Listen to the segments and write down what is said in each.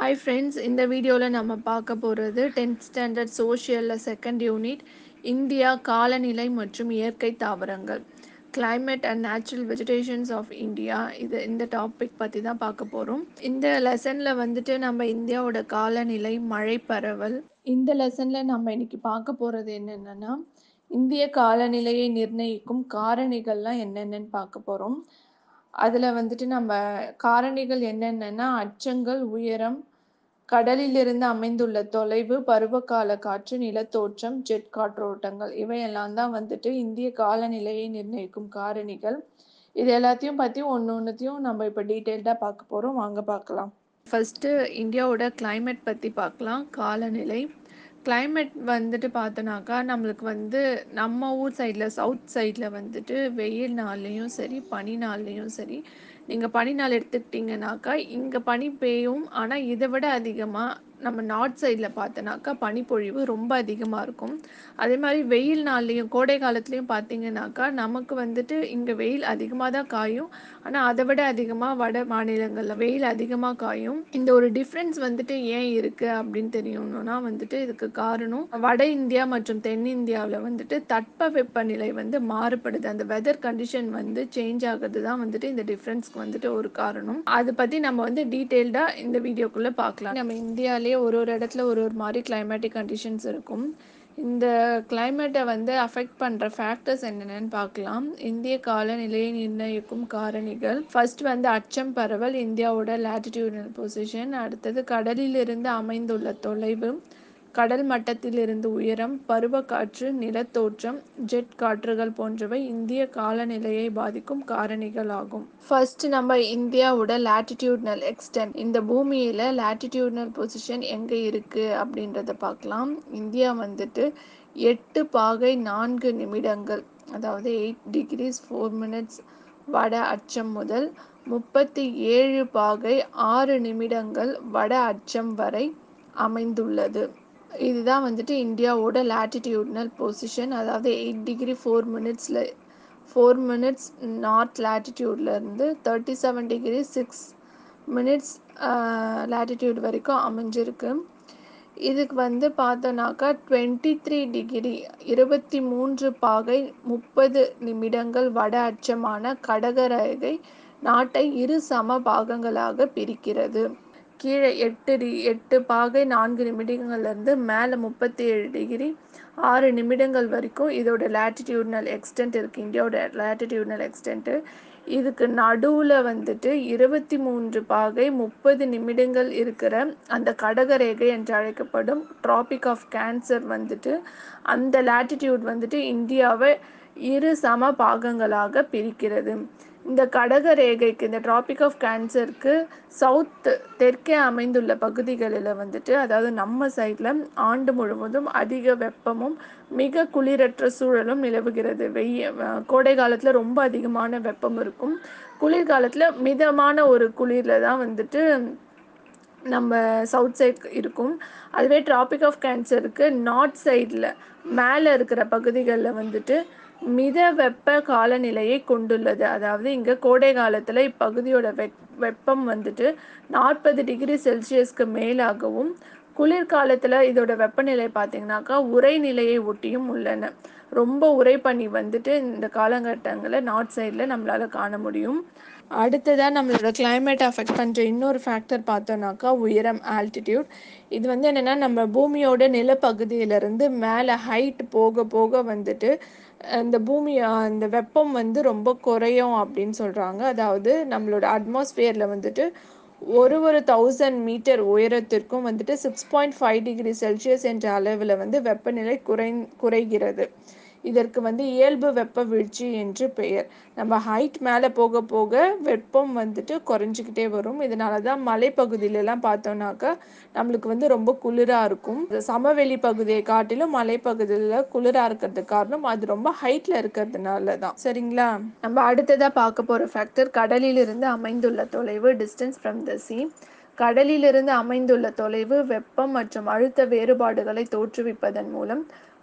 hi friends இந்த வீடியோவில் நம்ம பார்க்க போகிறது டென்த் ஸ்டாண்டர்ட் சோஷியலில் செகண்ட் யூனிட் இந்தியா காலநிலை மற்றும் இயற்கை தாவரங்கள் climate and natural vegetations of India இது இந்த டாபிக் பற்றி தான் பார்க்க போகிறோம் இந்த லெசனில் வந்துட்டு நம்ம இந்தியாவோட காலநிலை மழை பரவல் இந்த லெசனில் நம்ம இன்னைக்கு பார்க்க போகிறது என்னென்னா இந்திய காலநிலையை நிர்ணயிக்கும் காரணிகள்லாம் என்னென்னன்னு பார்க்க போகிறோம் அதில் வந்துட்டு நம்ம காரணிகள் என்னென்னன்னா அச்சங்கள் உயரம் கடலிலிருந்து அமைந்துள்ள தொலைவு பருவகால காற்று நிலத்தோற்றம் ஜெட் காற்றோட்டங்கள் இவையெல்லாம் தான் வந்துட்டு இந்திய காலநிலையை நிர்ணயிக்கும் காரணிகள் இது எல்லாத்தையும் பற்றி ஒன்று ஒன்றுத்தையும் நம்ம இப்போ டீட்டெயில்டாக பார்க்க போகிறோம் வாங்க பார்க்கலாம் ஃபஸ்ட்டு இந்தியாவோட climate பற்றி பார்க்கலாம் காலநிலை climate வந்துட்டு பார்த்தோன்னாக்கா நம்மளுக்கு வந்து நம்ம ஊர் சைடில் சவுத் சைடில் வந்துட்டு வெயில் நாள்லேயும் சரி பனி நாள்லேயும் சரி நீங்கள் பனி நாள் எடுத்துக்கிட்டிங்கனாக்கா இங்கே பனி பெய்யும் ஆனால் இதை விட அதிகமாக நம்ம நார்த் சைடில் பார்த்தோன்னாக்கா பனிப்பொழிவு ரொம்ப அதிகமாக இருக்கும் அதே மாதிரி வெயில் நாள்லேயும் கோடை காலத்துலேயும் பார்த்தீங்கன்னாக்கா நமக்கு வந்துட்டு இங்கே வெயில் அதிகமாக தான் காயும் ஆனால் அதை விட அதிகமாக வட மாநிலங்களில் வெயில் அதிகமாக காயும் இந்த ஒரு டிஃப்ரென்ஸ் வந்துட்டு ஏன் இருக்குது அப்படின்னு தெரியணும்னா வந்துட்டு இதுக்கு காரணம் வட இந்தியா மற்றும் தென்னிந்தியாவில் வந்துட்டு தட்ப வெப்பநிலை வந்து மாறுபடுது அந்த வெதர் கண்டிஷன் வந்து சேஞ்ச் ஆகுறது தான் வந்துட்டு இந்த டிஃப்ரென்ஸ்க்கு வந்துட்டு ஒரு காரணம் அதை பற்றி நம்ம வந்து டீட்டெயில்டாக இந்த வீடியோக்குள்ளே பார்க்கலாம் நம்ம இந்தியாவிலே ஒரு ஒரு இடத்துல ஒரு ஒரு மாதிரி கிளைமேட்டிக் கண்டிஷன்ஸ் இருக்கும் இந்த கிளைமேட்டை வந்து அஃபெக்ட் பண்ணுற ஃபேக்டர்ஸ் என்னென்னு பார்க்கலாம் இந்திய காலநிலையை நிர்ணயிக்கும் காரணிகள் ஃபர்ஸ்ட் வந்து அச்சம் பரவல் இந்தியாவோட லேட்டிடியூடல் பொசிஷன் அடுத்தது கடலிலிருந்து அமைந்துள்ள தொலைவு கடல் மட்டத்திலிருந்து உயரம் பருவக்காற்று நிலத்தோற்றம் ஜெட் காற்றுகள் போன்றவை இந்திய காலநிலையை பாதிக்கும் காரணிகள் ஆகும் ஃபர்ஸ்ட் நம்ம இந்தியாவோட லேட்டிடியூட்னல் எக்ஸ்டென்ட் இந்த பூமியில் லேட்டிடியூட்னல் பொசிஷன் எங்கே இருக்குது அப்படின்றத பார்க்கலாம் இந்தியா வந்துட்டு எட்டு பாகை நான்கு நிமிடங்கள் அதாவது எயிட் டிகிரிஸ் ஃபோர் மினிட்ஸ் வட அச்சம் முதல் முப்பத்தி ஏழு பாகை ஆறு நிமிடங்கள் வட அச்சம் வரை அமைந்துள்ளது இதுதான் வந்துட்டு இந்தியாவோட லேட்டிடியூட்னல் பொசிஷன் அதாவது எயிட் டிகிரி ஃபோர் மினிட்ஸில் ஃபோர் மினிட்ஸ் நார்த் லேட்டிடியூட்லேருந்து thirty seven degree six minutes latitude வரைக்கும் அமைஞ்சிருக்கு இதுக்கு வந்து பார்த்தோன்னாக்கா டுவெண்ட்டி த்ரீ டிகிரி இருபத்தி மூன்று பாகை முப்பது நிமிடங்கள் வட அச்சமான கடகரேகை நாட்டை இரு சம பாகங்களாக பிரிக்கிறது கீழே எட்டு டி எட்டு பாகை நான்கு நிமிடங்கள்லேருந்து மேலே முப்பத்தி ஏழு டிகிரி ஆறு நிமிடங்கள் வரைக்கும் இதோட லேட்டிடியூட்னல் எக்ஸ்டென்ட் இருக்குது இந்தியாவோட லேட்டிடியூட்னல் எக்ஸ்டென்ட்டு இதுக்கு நடுவில் வந்துட்டு இருபத்தி மூன்று பாகை முப்பது நிமிடங்கள் இருக்கிற அந்த கடகரேகை என்று அழைக்கப்படும் ட்ராபிக் ஆஃப் கேன்சர் வந்துட்டு அந்த லேட்டிடியூட் வந்துட்டு இந்தியாவை இரு சம பாகங்களாக பிரிக்கிறது இந்த கடக ரேகைக்கு இந்த ட்ராபிக் ஆஃப் கேன்சருக்கு சவுத் தெற்கே அமைந்துள்ள பகுதிகளில் வந்துட்டு அதாவது நம்ம சைடில் ஆண்டு முழுவதும் அதிக வெப்பமும் மிக குளிரற்ற சூழலும் நிலவுகிறது வெய்ய கோடை காலத்தில் ரொம்ப அதிகமான வெப்பம் இருக்கும் குளிர்காலத்தில் மிதமான ஒரு குளிரில் தான் வந்துட்டு நம்ம சவுத் சைட் இருக்கும் அதுவே ட்ராபிக் ஆஃப் கேன்சருக்கு நார்த் சைடில் மேலே இருக்கிற பகுதிகளில் வந்துட்டு மித வெப்ப காலநிலையை கொண்டுள்ளது அதாவது இங்கே கோடை காலத்தில் இப்பகுதியோட வெப் வெப்பம் வந்துட்டு நாற்பது டிகிரி செல்சியஸ்க்கு மேலாகவும் குளிர்காலத்தில் இதோட வெப்பநிலை பார்த்திங்கனாக்கா உரைநிலையை ஒட்டியும் உள்ளன ரொம்ப உரைப்பனி வந்துட்டு இந்த காலகட்டங்களில் நார்த் சைடில் நம்மளால் காண முடியும் அடுத்ததாக நம்மளோட கிளைமேட் அஃபெக்ட் பண்ணுற இன்னொரு ஃபேக்டர் பார்த்தோன்னாக்கா உயரம் ஆல்டிடியூட் இது வந்து என்னென்னா நம்ம பூமியோட நிலப்பகுதியிலேருந்து மேலே ஹைட் போக போக வந்துட்டு இந்த பூமி இந்த வெப்பம் வந்து ரொம்ப குறையும் அப்படின்னு சொல்கிறாங்க அதாவது நம்மளோட அட்மாஸ்பியரில் வந்துட்டு ஒரு ஒரு தௌசண்ட் மீட்டர் உயரத்திற்கும் வந்துட்டு six point five degree Celsius என்ற அளவில் வந்து வெப்பநிலை குறை குறைகிறது இதற்கு வந்து இயல்பு வெப்ப வீழ்ச்சி என்று பெயர் நம்ம ஹைட் மேலே போக போக வெப்பம் வந்துட்டு குறைஞ்சிக்கிட்டே வரும் இதனால தான் மலைப்பகுதியிலலாம் பார்த்தோம்னாக்கா நம்மளுக்கு வந்து ரொம்ப குளிராக இருக்கும் சமவெளி பகுதியை காட்டிலும் மலைப்பகுதியில் குளிராக இருக்கிறதுக்கு காரணம் அது ரொம்ப ஹைட்டில் இருக்கிறதுனால தான் சரிங்களா நம்ம அடுத்ததாக பார்க்க போகிற ஃபேக்டர் கடலிலிருந்து அமைந்துள்ள தொலைவு டிஸ்டன்ஸ் ஃப்ரம் த சீ கடலிலிருந்து அமைந்துள்ள தொலைவு வெப்பம் மற்றும் அழுத்த வேறுபாடுகளை தோற்றுவிப்பதன் மூலம்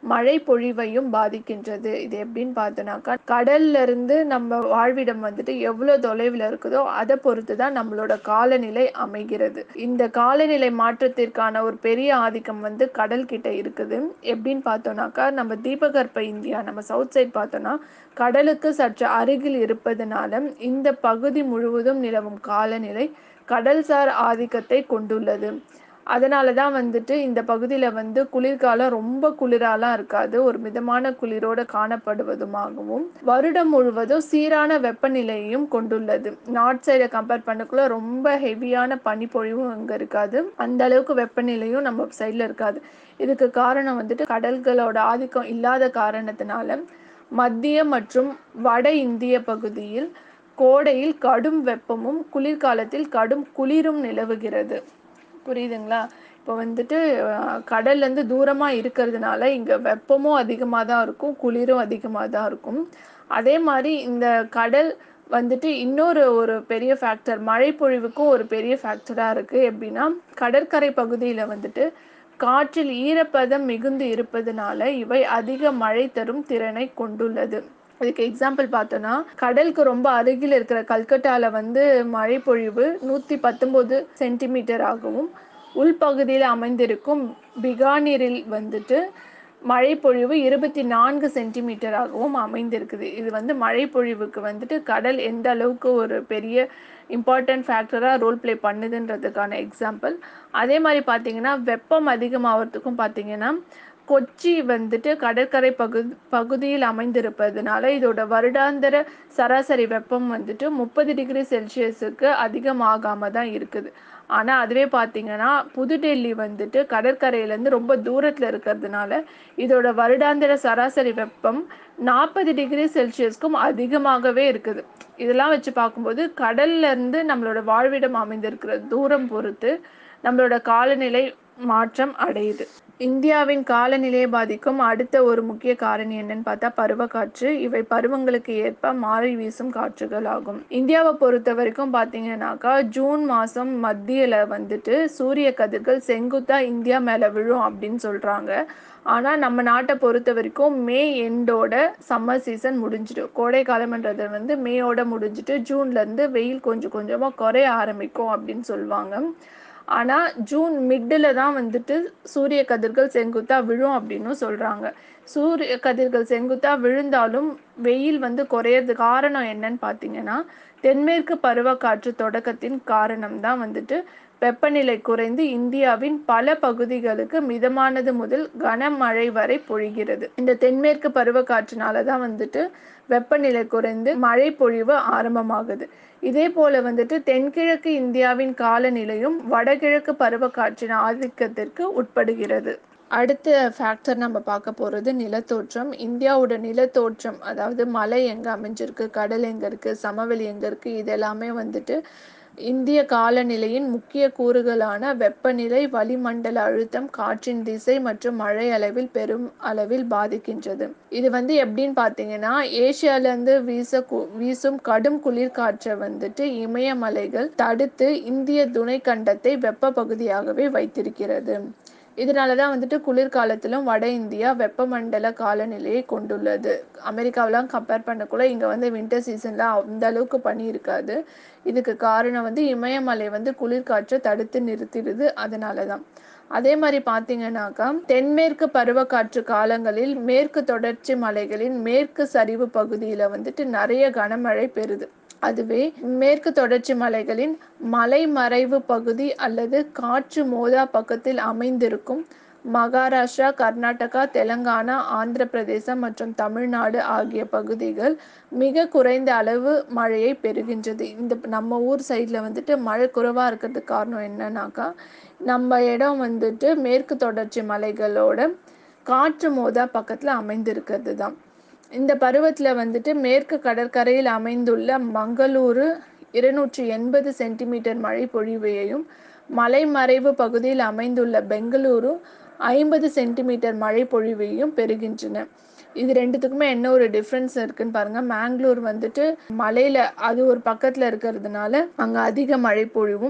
மழை பொழிவையும் பாதிக்கின்றது இது எப்படின்னு பார்த்தோன்னாக்கா கடல்ல இருந்து நம்ம வாழ்விடம் வந்துட்டு எவ்வளோ தொலைவில் இருக்குதோ அதை பொறுத்து தான் நம்மளோட காலநிலை அமைகிறது இந்த காலநிலை மாற்றத்திற்கான ஒரு பெரிய ஆதிக்கம் வந்து கடல் கிட்ட இருக்குது எப்படின்னு பார்த்தோன்னாக்கா நம்ம தீபகற்ப இந்தியா நம்ம சவுத் சைட் பார்த்தோன்னா கடலுக்கு சற்று அருகில் இருப்பதனால இந்த பகுதி முழுவதும் நிலவும் காலநிலை கடல்சார் ஆதிக்கத்தை கொண்டுள்ளது அதனால தான் வந்துட்டு இந்த பகுதியில் வந்து குளிர்காலம் ரொம்ப குளிராலாம் இருக்காது ஒரு மிதமான குளிரோடு காணப்படுவதுமாகவும் வருடம் முழுவதும் சீரான வெப்பநிலையையும் கொண்டுள்ளது நார்த் சைடை கம்பேர் பண்ணக்குள்ள ரொம்ப ஹெவியான பனிப்பொழிவும் அங்கே இருக்காது அந்த அளவுக்கு வெப்பநிலையும் நம்ம சைடில் இருக்காது இதுக்கு காரணம் வந்துட்டு கடல்களோட ஆதிக்கம் இல்லாத காரணத்தினால மத்திய மற்றும் வட இந்திய பகுதியில் கோடையில் கடும் வெப்பமும் குளிர்காலத்தில் கடும் குளிரும் நிலவுகிறது புரியுதுங்களா இப்போ வந்துட்டு கடல்லேருந்து தூரமாக இருக்கிறதுனால இங்கே வெப்பமும் அதிகமாக தான் இருக்கும் குளிரும் அதிகமாக தான் இருக்கும் அதே மாதிரி இந்த கடல் வந்துட்டு இன்னொரு ஒரு பெரிய ஃபேக்டர் மழை பொழிவுக்கும் ஒரு பெரிய ஃபேக்டராக இருக்குது எப்படின்னா கடற்கரை பகுதியில் வந்துட்டு காற்றில் ஈரப்பதம் மிகுந்து இருப்பதனால இவை அதிக மழை தரும் திறனை கொண்டுள்ளது அதுக்கு எக்ஸாம்பிள் பார்த்தோன்னா கடலுக்கு ரொம்ப அருகில் இருக்கிற கல்கட்டாவில் வந்து மழை பொழிவு நூற்றி பத்தொம்போது சென்டிமீட்டர் ஆகவும் உள்பகுதியில் அமைந்திருக்கும் பிகானீரில் வந்துட்டு மழை பொழிவு இருபத்தி நான்கு சென்டிமீட்டராகவும் அமைந்திருக்குது இது வந்து மழை பொழிவுக்கு வந்துட்டு கடல் எந்த அளவுக்கு ஒரு பெரிய இம்பார்ட்டன்ட் ஃபேக்டராக ரோல் ப்ளே பண்ணுதுன்றதுக்கான எக்ஸாம்பிள் அதே மாதிரி பார்த்தீங்கன்னா வெப்பம் அதிகமாகிறதுக்கும் பார்த்தீங்கன்னா கொச்சி வந்துட்டு கடற்கரை பகுதி பகுதியில் அமைந்திருப்பதுனால இதோட வருடாந்திர சராசரி வெப்பம் வந்துட்டு முப்பது டிகிரி செல்சியஸுக்கு அதிகமாகாமல் தான் இருக்குது ஆனால் அதுவே பார்த்தீங்கன்னா புதுடெல்லி வந்துட்டு கடற்கரையிலேருந்து ரொம்ப தூரத்தில் இருக்கிறதுனால இதோட வருடாந்திர சராசரி வெப்பம் நாற்பது டிகிரி செல்சியஸ்க்கும் அதிகமாகவே இருக்குது இதெல்லாம் வச்சு பார்க்கும்போது கடல்லேருந்து நம்மளோட வாழ்விடம் அமைந்திருக்கிற தூரம் பொறுத்து நம்மளோட காலநிலை மாற்றம் அடையுது இந்தியாவின் காலநிலையை பாதிக்கும் அடுத்த ஒரு முக்கிய காரணி என்னன்னு பார்த்தா பருவக்காற்று இவை பருவங்களுக்கு ஏற்ப மாறி வீசும் காற்றுகள் ஆகும் இந்தியாவை பொறுத்த வரைக்கும் பார்த்தீங்கன்னாக்கா ஜூன் மாதம் மத்தியில் வந்துட்டு சூரிய கதிர்கள் செங்குத்தா இந்தியா மேலே விழும் அப்படின்னு சொல்கிறாங்க ஆனால் நம்ம நாட்டை பொறுத்த வரைக்கும் மே எண்டோட சம்மர் சீசன் முடிஞ்சிடும் கோடை காலம்ன்றது வந்து மேயோட முடிஞ்சிட்டு ஜூன்லேருந்து வெயில் கொஞ்சம் கொஞ்சமாக குறைய ஆரம்பிக்கும் அப்படின்னு சொல்லுவாங்க ஆனால் ஜூன் மிட்டில் தான் வந்துட்டு சூரிய கதிர்கள் செங்குத்தா விழும் அப்படின்னு சொல்கிறாங்க சூரிய கதிர்கள் செங்குத்தா விழுந்தாலும் வெயில் வந்து குறையிறது காரணம் என்னன்னு பார்த்தீங்கன்னா தென்மேற்கு பருவக்காற்று தொடக்கத்தின் காரணம் தான் வந்துட்டு வெப்பநிலை குறைந்து இந்தியாவின் பல பகுதிகளுக்கு மிதமானது முதல் கனமழை வரை பொழிகிறது இந்த தென்மேற்கு பருவக்காற்றுனால தான் வந்துட்டு வெப்பநிலை குறைந்து மழை பொழிவு ஆரம்பமாகுது இதே போல வந்துட்டு தென்கிழக்கு இந்தியாவின் காலநிலையும் வடகிழக்கு பருவக்காற்றின் ஆதிக்கத்திற்கு உட்படுகிறது அடுத்த ஃபேக்டர் நம்ம பார்க்க போகிறது நிலத்தோற்றம் இந்தியாவோட நிலத்தோற்றம் அதாவது மலை எங்கே அமைஞ்சிருக்கு கடல் எங்கே இருக்குது சமவெளி எங்கே இருக்குது இதெல்லாமே வந்துட்டு இந்திய காலநிலையின் முக்கிய கூறுகளான வெப்பநிலை வளிமண்டல அழுத்தம் காற்றின் திசை மற்றும் மழை அளவில் பெரும் அளவில் பாதிக்கின்றது இது வந்து எப்படின்னு பார்த்தீங்கன்னா ஏசியாவிலேருந்து வீச வீசும் கடும் குளிர் காற்றை வந்துட்டு இமயமலைகள் தடுத்து இந்திய துணைக்கண்டத்தை வெப்ப பகுதியாகவே வைத்திருக்கிறது இதனால தான் வந்துட்டு குளிர்காலத்திலும் வட இந்தியா வெப்பமண்டல காலநிலையை கொண்டுள்ளது அமெரிக்காவெலாம் கம்பேர் பண்ணக்குள்ள இங்கே வந்து வின்டர் சீசனில் அந்த அளவுக்கு பனி இருக்காது இதுக்கு காரணம் வந்து இமயமலை வந்து குளிர்காற்றை தடுத்து நிறுத்திடுது அதனால தான் அதே மாதிரி பார்த்தீங்கன்னாக்கா தென்மேற்கு பருவக்காற்று காலங்களில் மேற்கு தொடர்ச்சி மலைகளின் மேற்கு சரிவு பகுதியில் வந்துட்டு நிறைய கனமழை பெறுது அதுவே மேற்கு தொடர்ச்சி மலைகளின் மலைமறைவு பகுதி அல்லது காற்று மோதா பக்கத்தில் அமைந்திருக்கும் மகாராஷ்டிரா கர்நாடகா தெலங்கானா ஆந்திர பிரதேசம் மற்றும் தமிழ்நாடு ஆகிய பகுதிகள் மிக குறைந்த அளவு மழையை பெறுகின்றது இந்த நம்ம ஊர் சைடில் வந்துட்டு மழை குறைவாக இருக்கிறதுக்கு காரணம் என்னன்னாக்கா நம்ம இடம் வந்துட்டு மேற்கு தொடர்ச்சி மலைகளோட காற்று மோதா பக்கத்தில் அமைந்திருக்கிறது தான் இந்த பருவத்தில் வந்துட்டு மேற்கு கடற்கரையில் அமைந்துள்ள மங்களூரு இருநூற்றி எண்பது சென்டிமீட்டர் மழை பொழிவையும் மலைமறைவு பகுதியில் அமைந்துள்ள பெங்களூரு ஐம்பது சென்டிமீட்டர் மழை பொழிவையும் பெறுகின்றன இது ரெண்டுத்துக்குமே என்ன ஒரு டிஃப்ரென்ஸ் இருக்குன்னு பாருங்க மேங்களூர் வந்துட்டு மலையில அது ஒரு பக்கத்துல இருக்கிறதுனால அங்க அதிக மழை பொழிவும்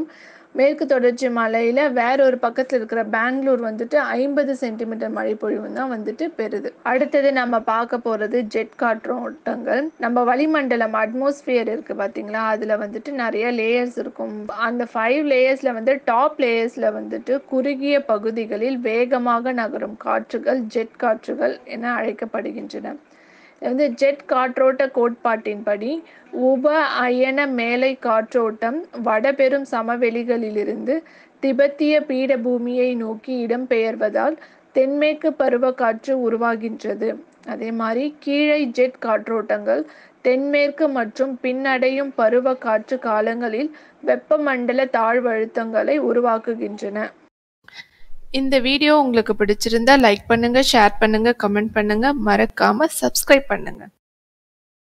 மேற்கு தொடர்ச்சி மலையில் வேற ஒரு பக்கத்தில் இருக்கிற பெங்களூர் வந்துட்டு ஐம்பது சென்டிமீட்டர் மழை பொழிவு தான் வந்துட்டு பெறுது அடுத்தது நம்ம பார்க்க போகிறது ஜெட் காற்றோட்டங்கள் நம்ம வளிமண்டலம் அட்மாஸ்பியர் இருக்குது பார்த்தீங்களா அதில் வந்துட்டு நிறைய லேயர்ஸ் இருக்கும் அந்த ஃபைவ் லேயர்ஸில் வந்து டாப் லேயர்ஸில் வந்துட்டு குறுகிய பகுதிகளில் வேகமாக நகரும் காற்றுகள் ஜெட் காற்றுகள் என அழைக்கப்படுகின்றன வந்து ஜெட் காற்றோட்ட கோட்பாட்டின்படி உப அயன மேலை காற்றோட்டம் வடபெரும் சமவெளிகளிலிருந்து திபெத்திய பீடபூமியை நோக்கி இடம்பெயர்வதால் தென்மேற்கு பருவக்காற்று உருவாகின்றது அதே மாதிரி கீழே ஜெட் காற்றோட்டங்கள் தென்மேற்கு மற்றும் பின்னடையும் பருவ காற்று காலங்களில் வெப்பமண்டல தாழ்வழுத்தங்களை உருவாக்குகின்றன இந்த வீடியோ உங்களுக்கு பிடிச்சிருந்தா லைக் பண்ணுங்க ஷேர் பண்ணுங்க கமெண்ட் பண்ணுங்க மறக்காம சப்ஸ்கிரைப் பண்ணுங்க